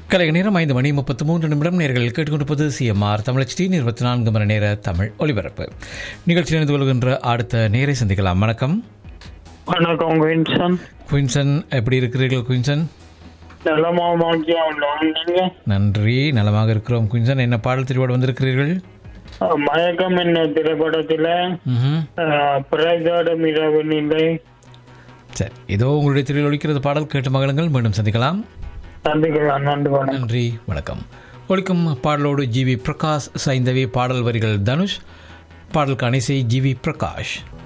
கலை நேரம் ஐந்து மணி முப்பத்து மூன்று நிமிடம் நேர்கள் கேட்டுக்கொண்டிருப்பது சிஎம்ஆர் தமிழச்சி இருபத்தி நான்கு மணி நேர தமிழ் ஒலிபரப்பு நிகழ்ச்சியில் இணைந்து கொள்கின்ற அடுத்த நேரை சந்திக்கலாம் வணக்கம் வணக்கம் வின்சன் குயின்சன் எப்படி இருக்கிறீர்கள் குயின்சன் நலமா மாக்கியா உள்ளோம் நீங்க நன்றி நலமாக இருக்கிறோம் குயின்சன் என்ன பாடல் திருவாடு வந்திருக்கிறீர்கள் அஹ், மயக்கம் என்ன திரைப்படத்துல ம்ஹும். அஹ், பிரகாடம் இரவு நிலை சரி இதோ உங்களுடைய திரையில் ஒழிக்கிறது பாடல் கேட்டு மகளுங்கள் மீண்டும் சந்திக்கலாம் சந்திக்கலாம் நன்றி வணக்கம் நன்றி வணக்கம் ஒழிக்கும் பாடலோடு ஜிவி பிரகாஷ் சைந்தவி பாடல் வரிகள் தனுஷ் பாடலுக்கான இசை ஜிவி பிரகாஷ்